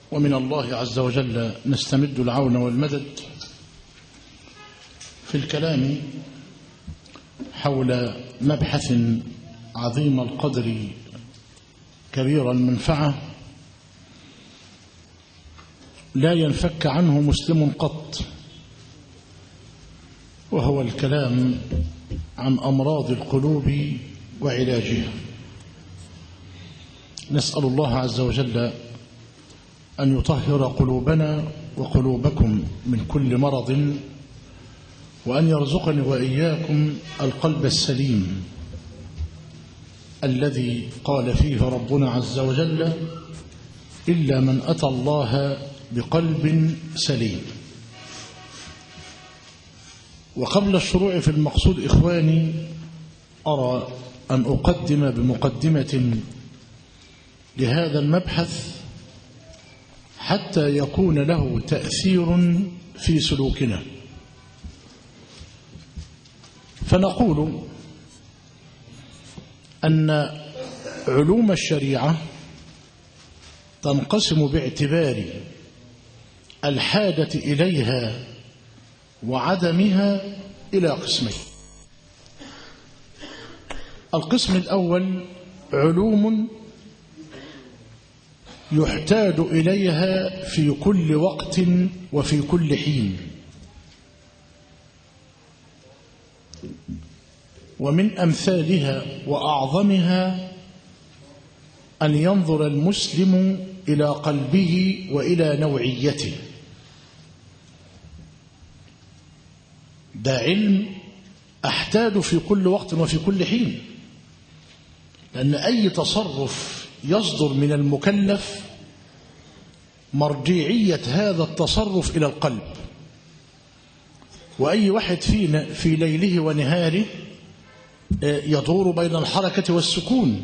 ومن الله عز وجل نستمد العون والمدد في الكلام حول مبحث عظيم القدر كبير المنفعة لا ينفك عنه مسلم قط وهو الكلام عن أمراض القلوب وعلاجها نسأل الله عز وجل أن يطهر قلوبنا وقلوبكم من كل مرض وأن يرزقني وإياكم القلب السليم الذي قال فيه ربنا عز وجل إلا من أتى الله بقلب سليم وقبل الشروع في المقصود إخواني أرى أن أقدم بمقدمة لهذا المبحث حتى يكون له تأثير في سلوكنا فنقول أن علوم الشريعة تنقسم باعتبار الحاجة إليها وعدمها إلى قسمين القسم الأول علوم يحتاج إليها في كل وقت وفي كل حين ومن أمثالها وأعظمها أن ينظر المسلم إلى قلبه وإلى نوعيته ده علم أحتاج في كل وقت وفي كل حين لأن أي تصرف يصدر من المكلف مرجعية هذا التصرف إلى القلب وأي واحد فينا في ليله ونهاره يدور بين الحركة والسكون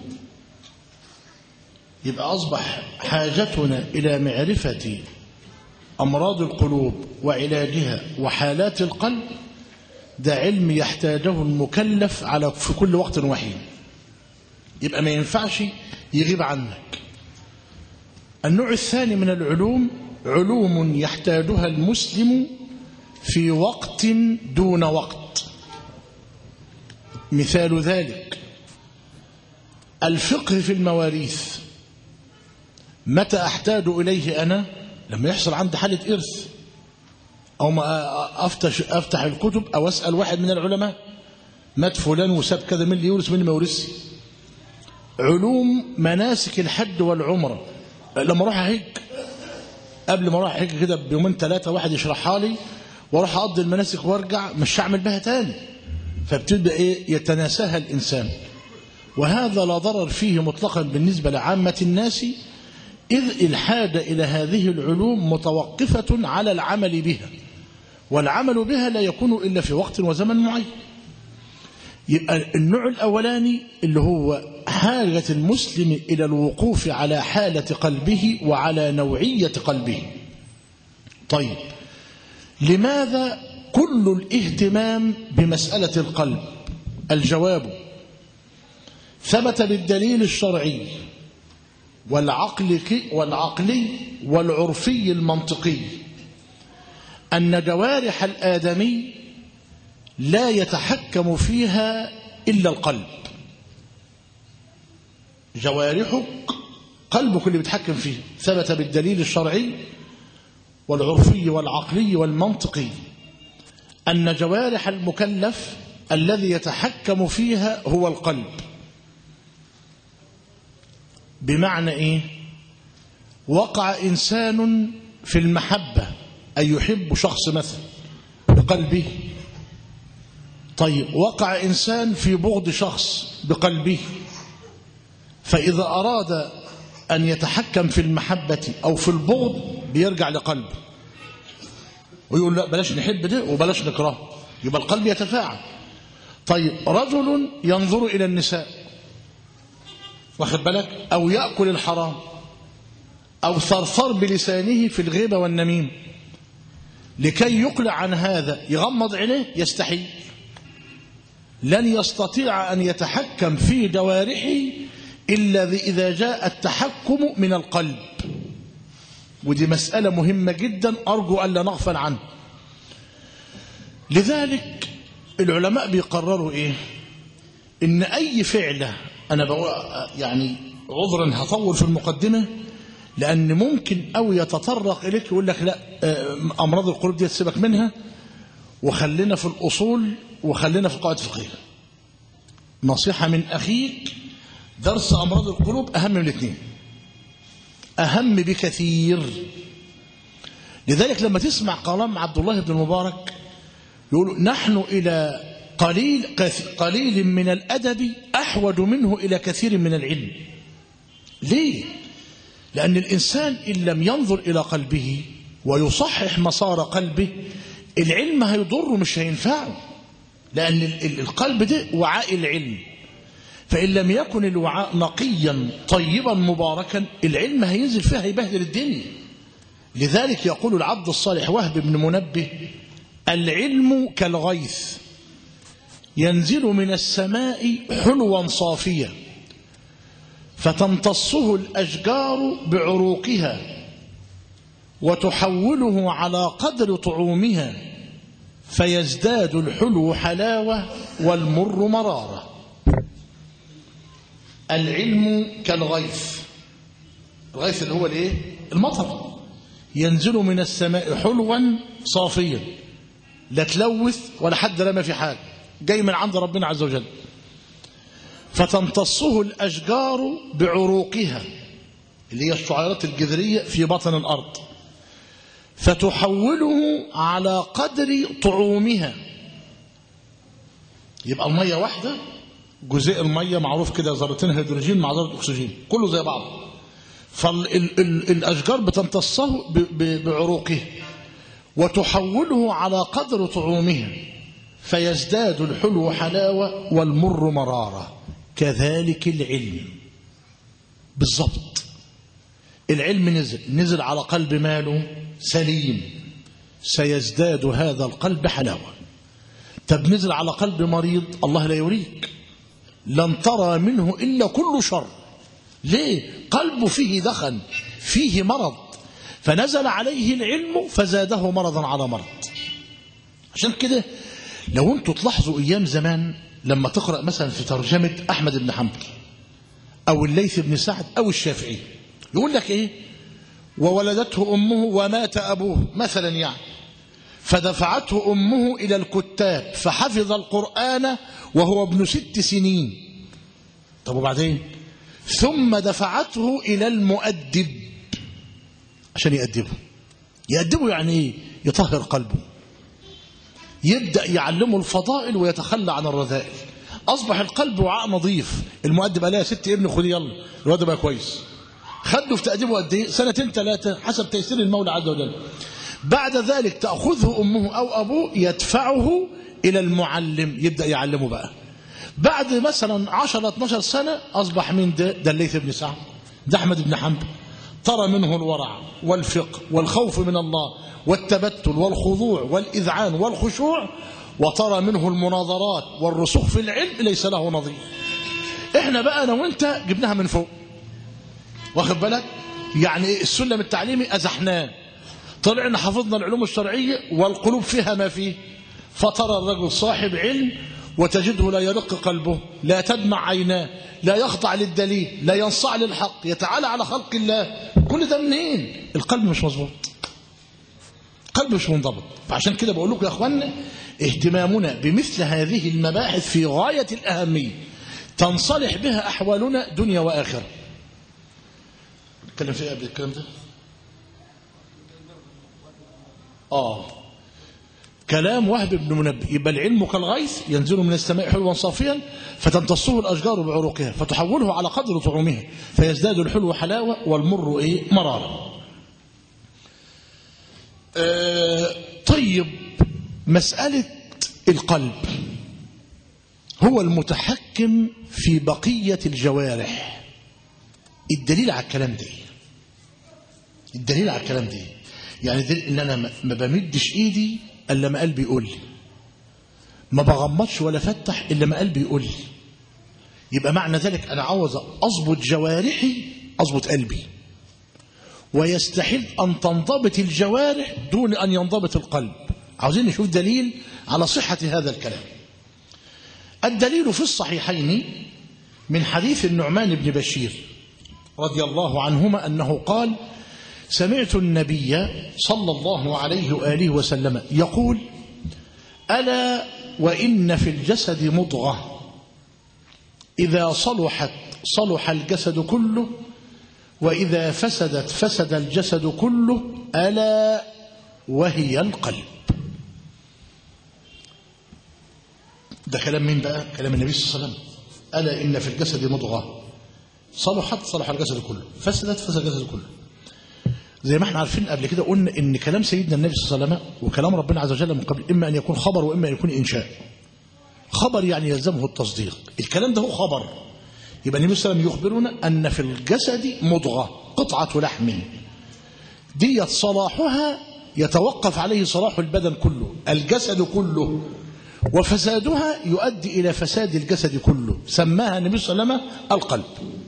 يبقى أصبح حاجتنا إلى معرفة أمراض القلوب وعلاجها وحالات القلب ده علم يحتاجه المكلف على في كل وقت وحين يبقى ما ينفعش يغيب عنك النوع الثاني من العلوم علوم يحتاجها المسلم في وقت دون وقت مثال ذلك الفقه في المواريث متى أحتاج إليه أنا لما يحصل عندي حالة إرث أو ما أفتح, أفتح الكتب أو أسأل واحد من العلماء مات فلان وساب كذا من اللي يورث من اللي ما يورثش علوم مناسك الحج والعمرة لما اروح احج قبل ما اروح احج كده بيومين ثلاثة واحد يشرحها لي واروح اقضي المناسك وارجع مش هعمل بها تاني فبتبدا ايه يتناساها الانسان وهذا لا ضرر فيه مطلقا بالنسبة لعامة الناس إذ الحاجة إلى هذه العلوم متوقفة على العمل بها والعمل بها لا يكون إلا في وقت وزمن معين يبقى النوع الأولاني اللي هو حاجة المسلم إلى الوقوف على حالة قلبه وعلى نوعية قلبه طيب لماذا كل الاهتمام بمسألة القلب الجواب ثبت بالدليل الشرعي والعقل والعقلي والعرفي المنطقي أن جوارح الآدمي لا يتحكم فيها إلا القلب جوارحك قلبك اللي بيتحكم فيه ثبت بالدليل الشرعي والعرفي والعقلي والمنطقي أن جوارح المكلف الذي يتحكم فيها هو القلب بمعنى إيه وقع إنسان في المحبة أي يحب شخص مثلا بقلبه طيب وقع إنسان في بغض شخص بقلبه فإذا أراد أن يتحكم في المحبة أو في البغض بيرجع لقلبه ويقول لا بلاش نحب ده وبلاش نكره يبقى القلب يتفاعل طيب رجل ينظر إلى النساء واخد بالك أو يأكل الحرام أو ثرثر بلسانه في الغيبة والنميم لكي يقلع عن هذا يغمض عينيه يستحيل لن يستطيع أن يتحكم في جوارحه إلا إذا جاء التحكم من القلب ودي مسألة مهمة جدا أرجو ألا نغفل عنها لذلك العلماء بيقرروا إيه إن أي فعلة أنا بقول يعني عذرا هطول في المقدمة لأن ممكن أو يتطرق إليك يقول لك لا أمراض القلوب دي تسيبك منها وخلينا في الأصول وخلينا في القواعد الفقهية نصيحة من أخيك درس أمراض القلوب أهم من الاثنين أهم بكثير لذلك لما تسمع كلام عبد الله بن المبارك يقول نحن إلى قليل قليل من الأدب أحوج منه إلى كثير من العلم ليه؟ لأن الإنسان إن لم ينظر إلى قلبه ويصحح مسار قلبه العلم هيضره مش هينفعه لأن القلب ده وعاء العلم فإن لم يكن الوعاء نقيا طيبا مباركا العلم هينزل فيها هيبهدل الدنيا لذلك يقول العبد الصالح وهب بن منبه العلم كالغيث ينزل من السماء حلوا صافيا فتمتصه الأشجار بعروقها وتحوله على قدر طعومها فيزداد الحلو حلاوة والمر مرارة العلم كالغيث الغيث اللي هو الايه المطر ينزل من السماء حلوا صافيا لا تلوث ولا حد رمى في حاجه جاي من عند ربنا عز وجل فتمتصه الاشجار بعروقها اللي هي الشعيرات الجذريه في بطن الارض فتحوله على قدر طعومها يبقى الميه واحده جزيء الميه معروف كده ذرتين هيدروجين مع ذره اكسجين كله زي بعض فالاشجار بتمتصه بعروقه وتحوله على قدر طعومها فيزداد الحلو حلاوه والمر مراره كذلك العلم بالضبط العلم نزل نزل على قلب ماله سليم سيزداد هذا القلب حلاوه طب نزل على قلب مريض الله لا يريك لن ترى منه إلا كل شر ليه قلبه فيه دخن فيه مرض فنزل عليه العلم فزاده مرضا على مرض عشان كده لو انتوا تلاحظوا ايام زمان لما تقرا مثلا في ترجمه احمد بن حنبل او الليث بن سعد او الشافعي يقول لك ايه وولدته امه ومات ابوه مثلا يعني فدفعته امه الى الكتاب فحفظ القران وهو ابن ست سنين طب وبعدين ثم دفعته الى المؤدب عشان يأدبه يأدبه يعني ايه يطهر قلبه يبدأ يعلمه الفضائل ويتخلى عن الرذائل أصبح القلب وعاء نظيف المؤدب قال يا ست ابني خدي يلا الواد بقى كويس خده في تأديبه قد ايه سنتين ثلاثة حسب تيسير المولى عز وجل بعد ذلك تأخذه أمه أو أبوه يدفعه إلى المعلم يبدأ يعلمه بقى بعد مثلا 10 12 سنة أصبح من ده ده الليث بن سعد ده أحمد بن حنبل ترى منه الورع والفقه والخوف من الله والتبتل والخضوع والإذعان والخشوع وترى منه المناظرات والرسوخ في العلم ليس له نظير احنا بقى انا وانت جبناها من فوق واخد بالك يعني السلم التعليمي ازحناه طلعنا حفظنا العلوم الشرعية والقلوب فيها ما فيه فترى الرجل صاحب علم وتجده لا يرق قلبه لا تدمع عيناه لا يخضع للدليل لا ينصاع للحق يتعالى على خلق الله كل ده منين القلب مش مظبوط قلب مش منضبط فعشان كده بقول لكم يا اخوانا اهتمامنا بمثل هذه المباحث في غاية الأهمية تنصلح بها أحوالنا دنيا وآخرة نتكلم في ايه قبل الكلام ده آه كلام وهب بن منبه يبقى العلم كالغيث ينزل من السماء حلوا صافيا فتمتصه الأشجار بعروقها فتحوله على قدر طعومها فيزداد الحلو حلاوة والمر إيه مرارا آه طيب مسألة القلب هو المتحكم في بقية الجوارح الدليل على الكلام ده الدليل على الكلام ده يعني دليل ان انا ما بمدش ايدي الا ما قلبي يقول لي ما بغمضش ولا فتح الا ما قلبي يقول لي يبقى معنى ذلك انا عاوز اظبط جوارحي اظبط قلبي ويستحل أن تنضبط الجوارح دون أن ينضبط القلب عاوزين نشوف دليل على صحة هذا الكلام الدليل في الصحيحين من حديث النعمان بن بشير رضي الله عنهما أنه قال سمعت النبي صلى الله عليه وآله وسلم يقول ألا وإن في الجسد مضغة إذا صلحت صلح الجسد كله وإذا فسدت فسد الجسد كله ألا وهي القلب ده كلام مين بقى كلام النبي صلى الله عليه وسلم ألا إن في الجسد مضغة صلحت صلح الجسد كله فسدت فسد الجسد كله زي ما احنا عارفين قبل كده قلنا ان كلام سيدنا النبي صلى الله عليه وسلم وكلام ربنا عز وجل من قبل اما ان يكون خبر واما ان يكون انشاء خبر يعني يلزمه التصديق الكلام ده هو خبر يبقى النبي صلى الله عليه وسلم يخبرنا ان في الجسد مضغه قطعه لحم ديت صلاحها يتوقف عليه صلاح البدن كله الجسد كله وفسادها يؤدي إلى فساد الجسد كله سماها النبي صلى الله عليه وسلم القلب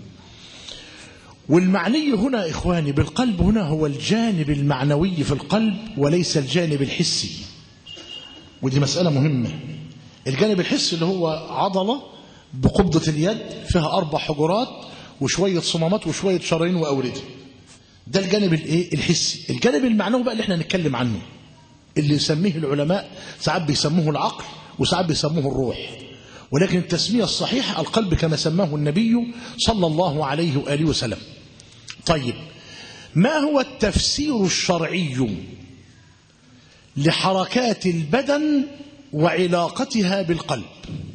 والمعني هنا إخواني بالقلب هنا هو الجانب المعنوي في القلب وليس الجانب الحسي ودي مسألة مهمة الجانب الحسي اللي هو عضلة بقبضة اليد فيها أربع حجرات وشوية صمامات وشوية شرايين وأوردة ده الجانب الايه الحسي الجانب المعنوي بقى اللي احنا نتكلم عنه اللي يسميه العلماء ساعات بيسموه العقل وساعات بيسموه الروح ولكن التسمية الصحيحة القلب كما سماه النبي صلى الله عليه وآله وسلم طيب ما هو التفسير الشرعي لحركات البدن وعلاقتها بالقلب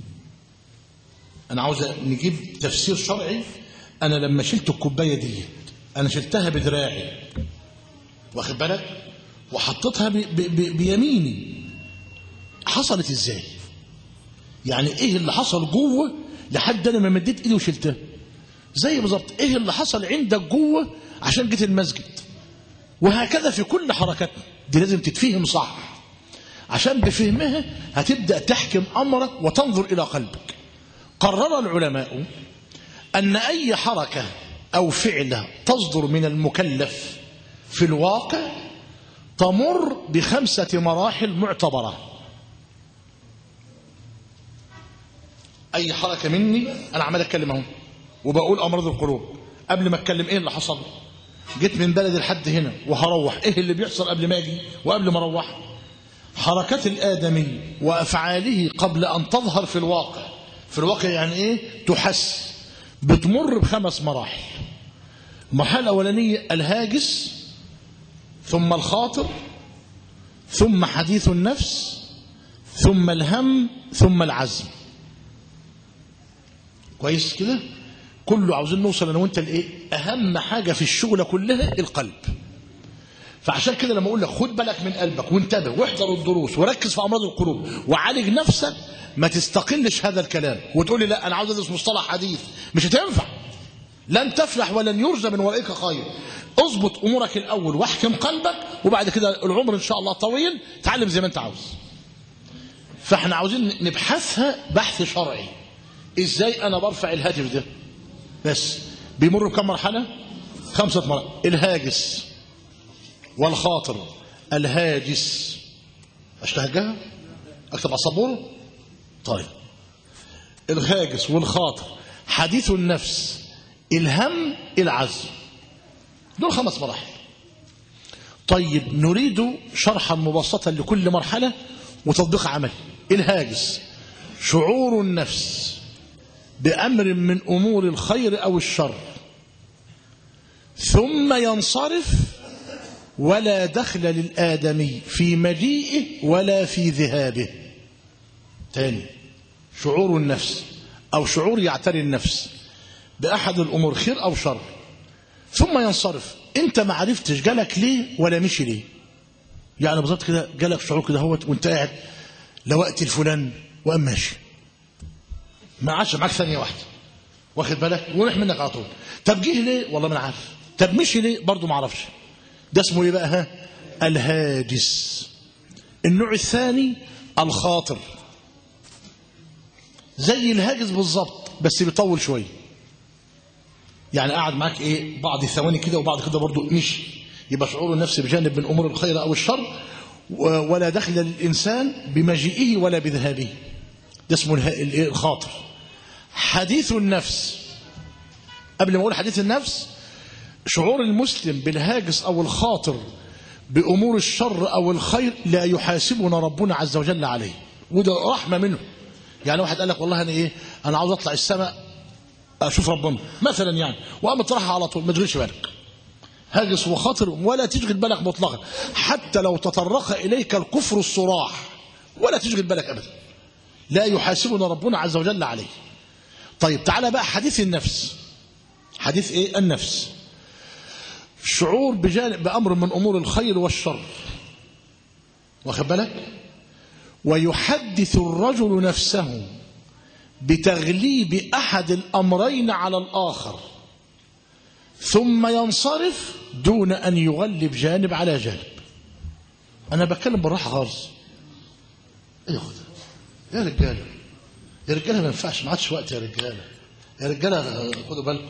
أنا عاوز نجيب تفسير شرعي أنا لما شلت الكوباية دي أنا شلتها بدراعي واخد بالك وحطيتها ب ب ب بيميني حصلت ازاي يعني ايه اللي حصل جوه لحد انا ما مديت ايدي وشلتها زي بالظبط ايه اللي حصل عندك جوه عشان جيت المسجد وهكذا في كل حركاتنا دي لازم تتفهم صح عشان بفهمها هتبدا تحكم امرك وتنظر الى قلبك قرر العلماء ان اي حركه او فعله تصدر من المكلف في الواقع تمر بخمسه مراحل معتبره اي حركه مني انا عمال اتكلم اهو وبقول امراض القلوب قبل ما اتكلم ايه اللي حصل جيت من بلدي لحد هنا وهروح ايه اللي بيحصل قبل ما اجي وقبل ما اروح حركات الادمي وافعاله قبل ان تظهر في الواقع في الواقع يعني ايه تحس بتمر بخمس مراحل المرحله الاولانيه الهاجس ثم الخاطر ثم حديث النفس ثم الهم ثم العزم كويس كده كله عاوزين نوصل انا وانت لايه اهم حاجه في الشغله كلها القلب فعشان كده لما اقول لك خد بالك من قلبك وانتبه واحضر الدروس وركز في امراض القلوب وعالج نفسك ما تستقلش هذا الكلام وتقول لي لا انا عاوز ادرس مصطلح حديث مش هتنفع لن تفلح ولن يرجى من ورائك خير اضبط امورك الاول واحكم قلبك وبعد كده العمر ان شاء الله طويل تعلم زي ما انت عاوز فاحنا عاوزين نبحثها بحث شرعي ازاي انا برفع الهاتف ده بس بيمر بكم مرحله خمسه مراحل الهاجس والخاطر الهاجس اشتهجها اكتب على السبوره طيب الهاجس والخاطر حديث النفس الهم العزم دول خمس مراحل طيب نريد شرحا مبسطا لكل مرحله وتطبيق عملي الهاجس شعور النفس بأمر من أمور الخير أو الشر ثم ينصرف ولا دخل للآدمي في مجيئه ولا في ذهابه تاني شعور النفس أو شعور يعتري النفس بأحد الأمور خير أو شر ثم ينصرف أنت ما عرفتش جالك ليه ولا مشي ليه يعني بالظبط كده جالك شعور كده هو وانت قاعد لوقت الفلان وقام ماشي ما عادش معاك ثانيه واحده واخد بالك وراح منك على طول طب جه ليه والله ما انا عارف طب مشي ليه برضه ما اعرفش ده اسمه ايه بقى ها الهاجس النوع الثاني الخاطر زي الهاجس بالظبط بس بيطول شويه يعني قعد معاك ايه بعض الثواني كده وبعد كده برضه مشي يبقى شعور النفس بجانب من أمور الخير أو الشر ولا دخل للإنسان بمجيئه ولا بذهابه ده اسمه الخاطر حديث النفس قبل ما أقول حديث النفس شعور المسلم بالهاجس أو الخاطر بأمور الشر أو الخير لا يحاسبنا ربنا عز وجل عليه وده رحمة منه يعني واحد قال لك والله أنا إيه أنا عاوز أطلع السماء أشوف ربنا مثلا يعني وقام طرحها على طول ما تشغلش بالك هاجس وخاطر ولا تشغل بالك مطلقا حتى لو تطرق إليك الكفر الصراح ولا تشغل بالك أبدا لا يحاسبنا ربنا عز وجل عليه طيب تعالى بقى حديث النفس حديث ايه النفس شعور بجانب بأمر من أمور الخير والشر واخد بالك ويحدث الرجل نفسه بتغليب أحد الأمرين على الآخر ثم ينصرف دون أن يغلب جانب على جانب أنا بتكلم بالراحة خالص إيه يا يا رجالة يا رجالة ما ينفعش ما عادش وقت يا رجالة يا رجالة خدوا بالكم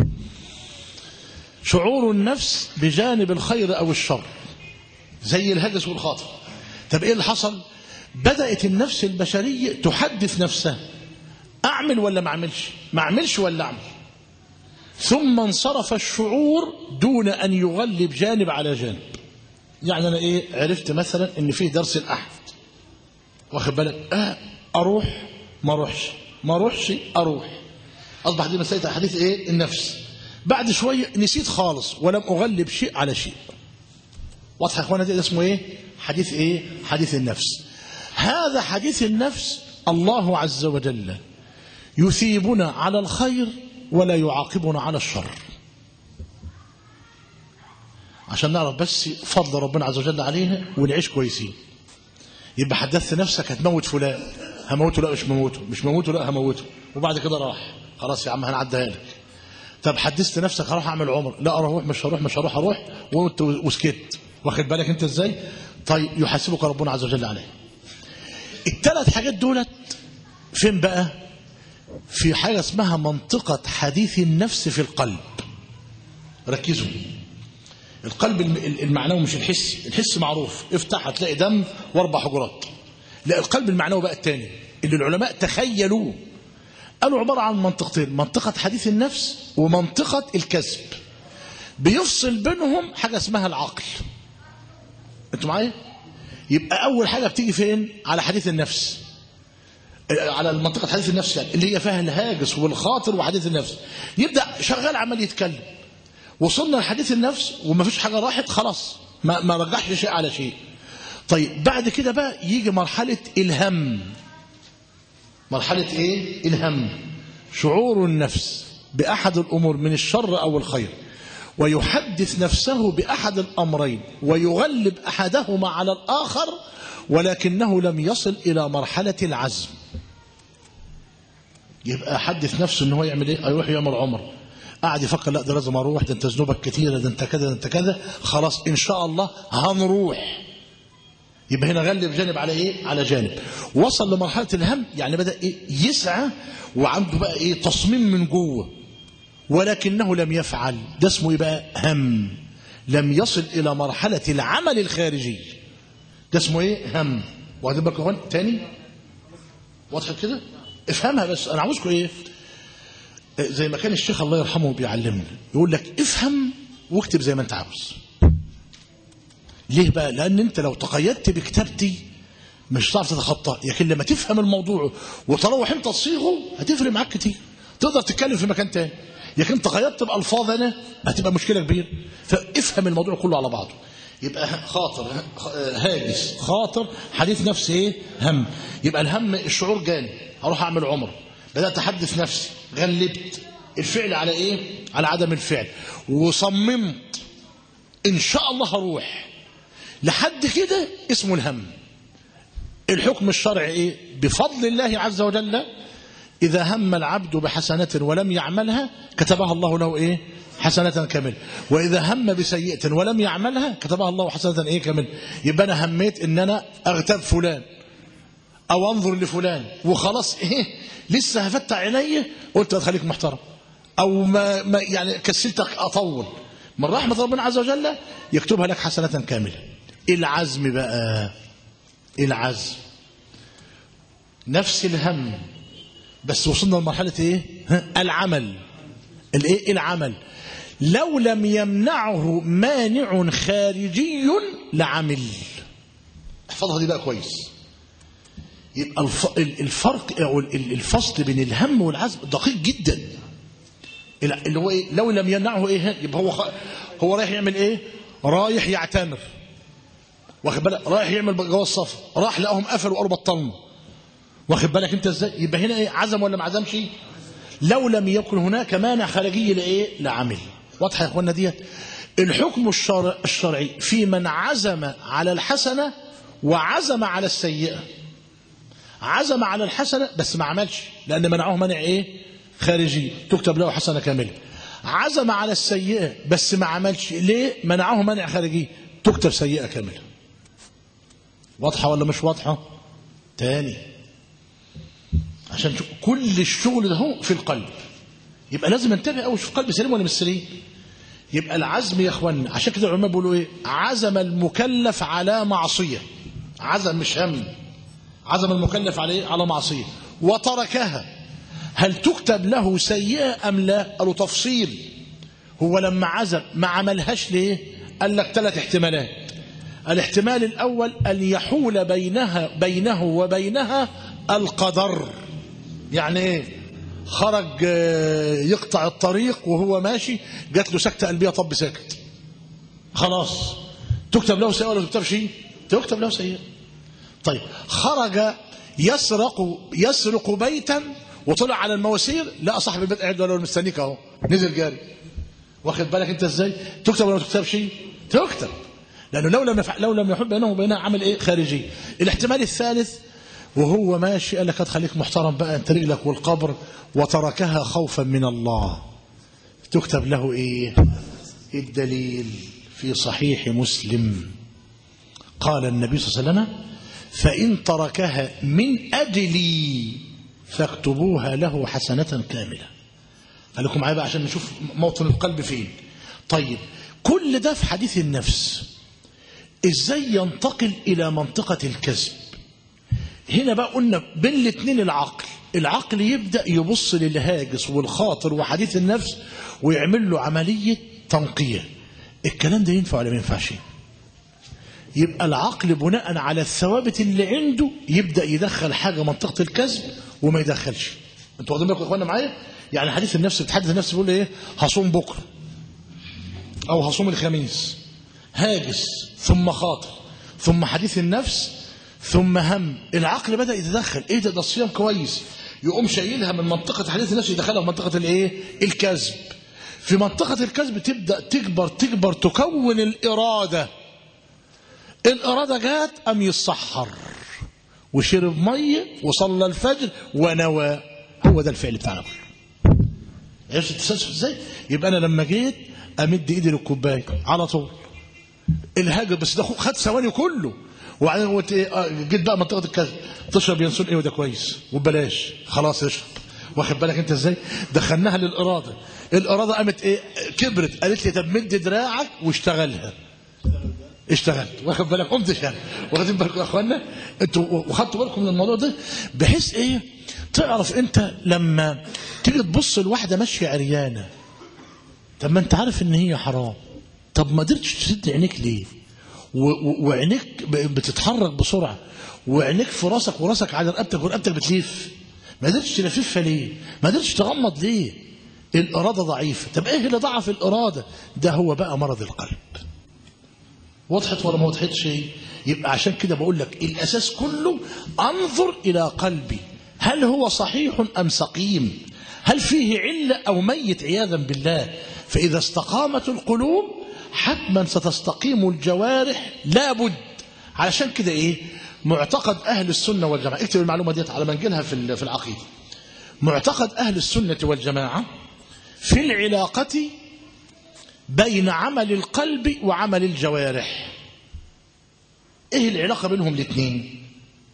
شعور النفس بجانب الخير أو الشر زي الهجس والخاطر طب إيه اللي حصل بدأت النفس البشرية تحدث نفسها أعمل ولا ما أعملش ما أعملش ولا أعمل ثم انصرف الشعور دون أن يغلب جانب على جانب يعني أنا إيه عرفت مثلا إن فيه درس الأحد واخد بالك آه أروح ما أروحش ما أروحش أروح أصبح دي مسألة حديث إيه النفس بعد شوية نسيت خالص ولم أغلب شيء على شيء واضح يا اخوانا ده اسمه ايه حديث ايه حديث النفس هذا حديث النفس الله عز وجل يثيبنا على الخير ولا يعاقبنا على الشر عشان نعرف بس فضل ربنا عز وجل علينا ونعيش كويسين يبقى حدثت نفسك هتموت فلان هموته لا مش موته مش موته لا هموته وبعد كده راح خلاص يا عم هنعديها لك طب حدثت نفسك هروح اعمل عمر لا اروح مش هروح مش هروح اروح وانت وسكت واخد بالك انت ازاي طيب يحاسبك ربنا عز وجل عليه الثلاث حاجات دولت فين بقى في حاجه اسمها منطقه حديث النفس في القلب ركزوا القلب المعنوي مش الحسي الحس معروف افتح هتلاقي دم واربع حجرات لا القلب المعنوي بقى الثاني اللي العلماء تخيلوه قالوا عبارة عن منطقتين منطقة حديث النفس ومنطقة الكذب بيفصل بينهم حاجة اسمها العقل انتوا معايا يبقى أول حاجة بتيجي فين على حديث النفس على منطقة حديث النفس يعني اللي هي فيها الهاجس والخاطر وحديث النفس يبدأ شغال عمال يتكلم وصلنا لحديث النفس وما فيش حاجة راحت خلاص ما, ما رجحش شيء على شيء طيب بعد كده بقى يجي مرحلة الهم مرحلة ايه الهم شعور النفس بأحد الأمور من الشر أو الخير ويحدث نفسه بأحد الأمرين ويغلب أحدهما على الآخر ولكنه لم يصل إلى مرحلة العزم يبقى حدث نفسه ان هو يعمل ايه يروح يعمل عمر قاعد يفكر لا ده لازم اروح ده انت ذنوبك كتيره ده انت كذا ده انت كذا خلاص ان شاء الله هنروح يبقى هنا غلب جانب على ايه على جانب وصل لمرحله الهم يعني بدا إيه يسعى وعنده بقى ايه تصميم من جوه ولكنه لم يفعل ده اسمه ايه بقى هم لم يصل الى مرحله العمل الخارجي ده اسمه ايه هم واخدين بالكم اخوان تاني واضحه كده افهمها بس انا عاوزكم ايه زي ما كان الشيخ الله يرحمه بيعلمنا يقول لك افهم واكتب زي ما انت عاوز ليه بقى لان انت لو تقيدت بكتابتي مش هتعرف تتخطى لكن لما تفهم الموضوع وتروح انت تصيغه هتفرق معاك كتير تقدر تتكلم في مكان تاني لكن تقيدت بالفاظ انا هتبقى مشكله كبيره فافهم الموضوع كله على بعضه يبقى خاطر هاجس خاطر حديث نفس ايه هم يبقى الهم الشعور جاني هروح اعمل عمر بدات احدث نفسي غلبت الفعل على ايه على عدم الفعل وصممت ان شاء الله هروح لحد كده اسمه الهم الحكم الشرعي ايه بفضل الله عز وجل إذا هم العبد بحسنة ولم يعملها كتبها الله له إيه حسنة كاملة وإذا هم بسيئة ولم يعملها كتبها الله حسنة إيه كاملة يبقى أنا هميت إن أنا أغتاب فلان أو أنظر لفلان وخلاص إيه لسه هفتح عيني قلت خليك محترم أو ما, ما يعني كسلتك أطول من رحمة ربنا عز وجل يكتبها لك حسنة كاملة العزم بقى العزم نفس الهم بس وصلنا لمرحلة ايه ها؟ العمل الايه العمل لو لم يمنعه مانع خارجي لعمل احفظها دي بقى كويس يبقى الف- الفرق او الفصل بين الهم والعزم دقيق جدا اللي هو ايه لو لم يمنعه ايه يبقى هو خ... هو رايح يعمل ايه رايح يعتمر واخد بالك رايح يعمل جواز سفر راح لقاهم قفلوا قرب بطلنا واخد بالك انت ازاي يبقى هنا ايه عزم ولا ما عزمش لو لم يكن هناك مانع خارجي لايه لعمل واضحه يا اخوانا ديت الحكم الشرع الشرعي في من عزم على الحسنه وعزم على السيئه عزم على الحسنه بس ما عملش لان منعه منع ايه خارجي تكتب له حسنه كامله عزم على السيئه بس ما عملش ليه منعه منع خارجي تكتب سيئه كامله واضحه ولا مش واضحه تاني عشان شو- كل الشغل ده هو في القلب يبقى لازم انتبه قوي شوف قلب سليم ولا مش سليم يبقى العزم يا اخوانا عشان كده العلماء بيقولوا ايه عزم المكلف على معصيه عزم مش هم عزم المكلف عليه على معصيه وتركها هل تكتب له سيئه ام لا قالوا تفصيل هو لما عزم ما عملهاش ليه قال لك ثلاث احتمالات الاحتمال الاول ان يحول بينها بينه وبينها القدر يعني ايه خرج آه، يقطع الطريق وهو ماشي جات له سكته قلبيه طب ساكت خلاص تكتب له سيئه ولا ما تكتبش تكتب له سيئه طيب خرج يسرق يسرق بيتا وطلع على المواسير لقى صاحب البيت قاعد ولا مستنيك اهو نزل جاري واخد بالك انت ازاي تكتب ولا ما تكتبش تكتب لانه لو لم يفعل لو لم يحب بينه وبينها عمل ايه خارجي الاحتمال الثالث وهو ماشي قال لك خليك محترم بقى انت رجلك والقبر وتركها خوفا من الله تكتب له ايه الدليل في صحيح مسلم قال النبي صلى الله عليه وسلم فإن تركها من أجلي فاكتبوها له حسنة كاملة خليكم معايا بقى عشان نشوف موطن القلب فين طيب كل ده في حديث النفس ازاي ينتقل إلى منطقة الكذب هنا بقى قلنا بين الاثنين العقل العقل يبدأ يبص للهاجس والخاطر وحديث النفس ويعمل له عملية تنقية الكلام ده ينفع ولا ما ينفعش يبقى العقل بناء على الثوابت اللي عنده يبدأ يدخل حاجة منطقة الكذب وما يدخلش انتوا واخدين بالكم يا اخوانا معايا يعني حديث النفس بتحدث النفس بيقول ايه هصوم بكره او هصوم الخميس هاجس ثم خاطر ثم حديث النفس ثم هم العقل بدأ يتدخل ايه ده ده الصيام كويس يقوم شايلها من منطقة حديث النفس يدخلها في منطقة الايه الكذب في منطقة الكذب تبدأ تكبر تكبر تكون الإرادة الإرادة جات أم يصحر وشرب مية وصلى الفجر ونوى هو ده الفعل بتاعنا كله عرفت التسلسل ازاي يبقى انا لما جيت امد ايدي للكوبايه على طول الهاجر بس ده خد ثواني كله وبعدين قلت ايه آه، جيت بقى منطقه الكذب تشرب ينسون ايه وده كويس وببلاش خلاص اشرب واخد بالك انت ازاي دخلناها للاراده الاراده قامت ايه كبرت قالت لي طب مد دراعك واشتغلها اشتغلت واخد بالك قمت اشتغل واخدين بالكم يا اخوانا انتوا وخدتوا بالكم من الموضوع ده بحيث ايه تعرف انت لما تيجي تبص لواحده ماشيه عريانه طب ما انت عارف ان هي حرام طب ما قدرتش تسد عينيك ليه و- و- وعينيك ب- بتتحرك بسرعه وعينيك في راسك وراسك على رقبتك ورقبتك بتلف ما قدرتش تلففها ليه ما قدرتش تغمض ليه الاراده ضعيفه طب ايه اللي ضعف الاراده ده هو بقى مرض القلب وضحت ولا ما وضحتش يبقى عشان كده بقول لك الاساس كله انظر الى قلبي هل هو صحيح ام سقيم هل فيه عله او ميت عياذا بالله فاذا استقامت القلوب حتما ستستقيم الجوارح لابد علشان كده ايه معتقد اهل السنه والجماعه اكتب المعلومه ديت على منجلها في ال- في العقيده معتقد اهل السنه والجماعه في العلاقه بين عمل القلب وعمل الجوارح ايه العلاقه بينهم الاثنين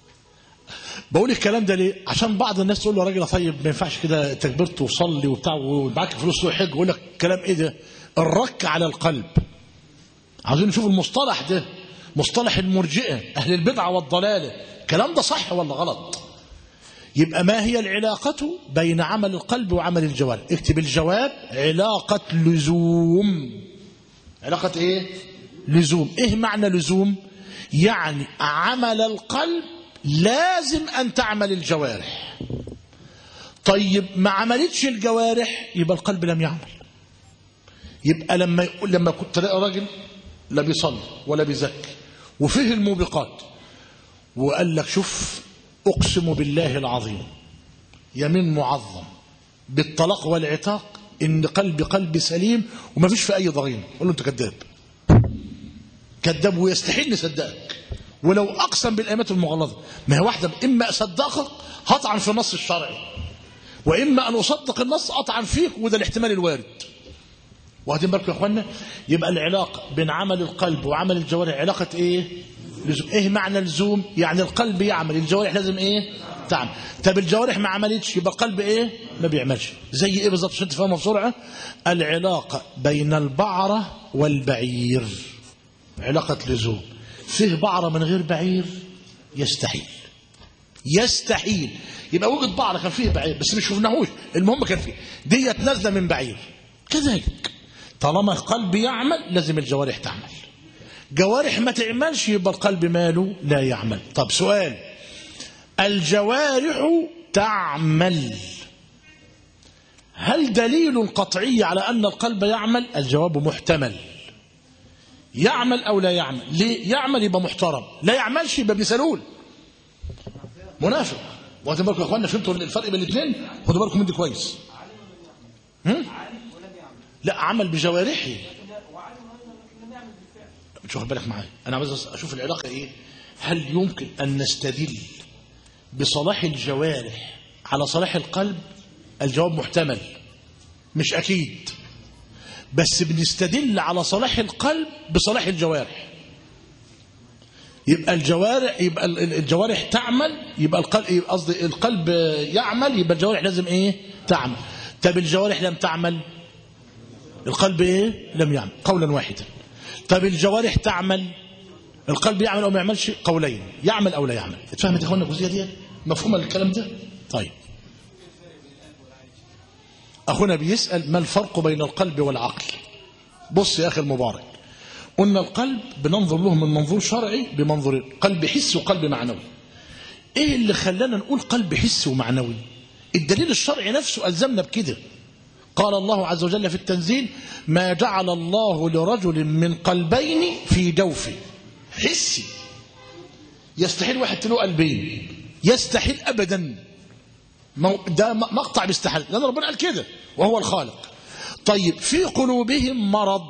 بقول الكلام ده ليه عشان بعض الناس تقول له يا راجل طيب ما ينفعش كده تكبرت وصلي وبتاع ومعاك فلوس تروح حج يقول لك كلام ايه ده الرك على القلب عايزين نشوف المصطلح ده مصطلح المرجئة أهل البدعة والضلالة الكلام ده صح ولا غلط يبقى ما هي العلاقة بين عمل القلب وعمل الجوارح اكتب الجواب علاقة لزوم علاقة ايه لزوم ايه معنى لزوم يعني عمل القلب لازم ان تعمل الجوارح طيب ما عملتش الجوارح يبقى القلب لم يعمل يبقى لما يقول لما كنت تلاقي راجل لا بيصلي ولا بيزكي وفيه الموبقات وقال لك شوف اقسم بالله العظيم يمين معظم بالطلاق والعتاق ان قلبي قلبي سليم وما فيش في اي ضغينه قول له انت كذاب كذاب ويستحيل نصدقك ولو اقسم بالايات المغلظه ما هي واحده اما اصدقك هطعن في النص الشرعي واما ان اصدق النص اطعن فيك وده الاحتمال الوارد واخدين بالكم يا اخوانا يبقى العلاقه بين عمل القلب وعمل الجوارح علاقه ايه لزوم ايه معنى لزوم يعني القلب يعمل الجوارح لازم ايه تعمل طب الجوارح ما عملتش يبقى القلب ايه ما بيعملش زي ايه بالظبط عشان تفهمها بسرعه العلاقه بين البعره والبعير علاقه لزوم فيه بعره من غير بعير يستحيل يستحيل يبقى وجد بعره كان فيه بعير بس مش شفناهوش المهم كان فيه ديت نازله من بعير كذلك طالما القلب يعمل لازم الجوارح تعمل جوارح ما تعملش يبقى القلب ماله لا يعمل طب سؤال الجوارح تعمل هل دليل قطعي على أن القلب يعمل الجواب محتمل يعمل أو لا يعمل ليه يعمل يبقى محترم لا يعملش يبقى ابن سلول منافق واخدين بالكم يا اخوانا فهمتوا الفرق بين الاثنين خدوا بالكم من دي كويس هم؟ لا عمل بجوارحه مش واخد بالك معايا انا عاوز اشوف العلاقه ايه هل يمكن ان نستدل بصلاح الجوارح على صلاح القلب الجواب محتمل مش اكيد بس بنستدل على صلاح القلب بصلاح الجوارح يبقى الجوارح يبقى الجوارح تعمل يبقى القلب قصدي القلب يعمل يبقى الجوارح لازم ايه تعمل طب الجوارح لم تعمل القلب ايه لم يعمل قولا واحدا طب الجوارح تعمل القلب يعمل او ما يعملش قولين يعمل او لا يعمل اتفهمت يا اخوانا الجزئيه دي مفهومه الكلام ده طيب اخونا بيسال ما الفرق بين القلب والعقل بص يا اخي المبارك قلنا القلب بننظر له من منظور شرعي بمنظور قلب حسي وقلب معنوي ايه اللي خلانا نقول قلب حسي ومعنوي الدليل الشرعي نفسه الزمنا بكده قال الله عز وجل في التنزيل ما جعل الله لرجل من قلبين في جوفه حسي يستحيل واحد له قلبين يستحيل ابدا ده مقطع باستحال لان ربنا قال كده وهو الخالق طيب في قلوبهم مرض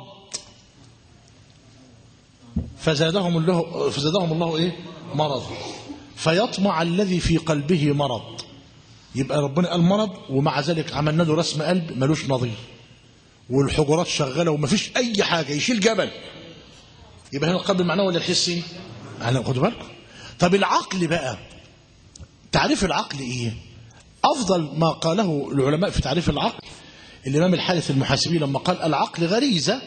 فزادهم الله فزادهم الله ايه مرض فيطمع الذي في قلبه مرض يبقى ربنا قال مرض ومع ذلك عملنا له رسم قلب ملوش نظير والحجرات شغاله ومفيش اي حاجه يشيل جبل يبقى هنا القلب المعنوي ولا الحسي؟ انا خدوا بالكم طب العقل بقى تعريف العقل ايه؟ افضل ما قاله العلماء في تعريف العقل الامام الحارث المحاسبي لما قال العقل غريزه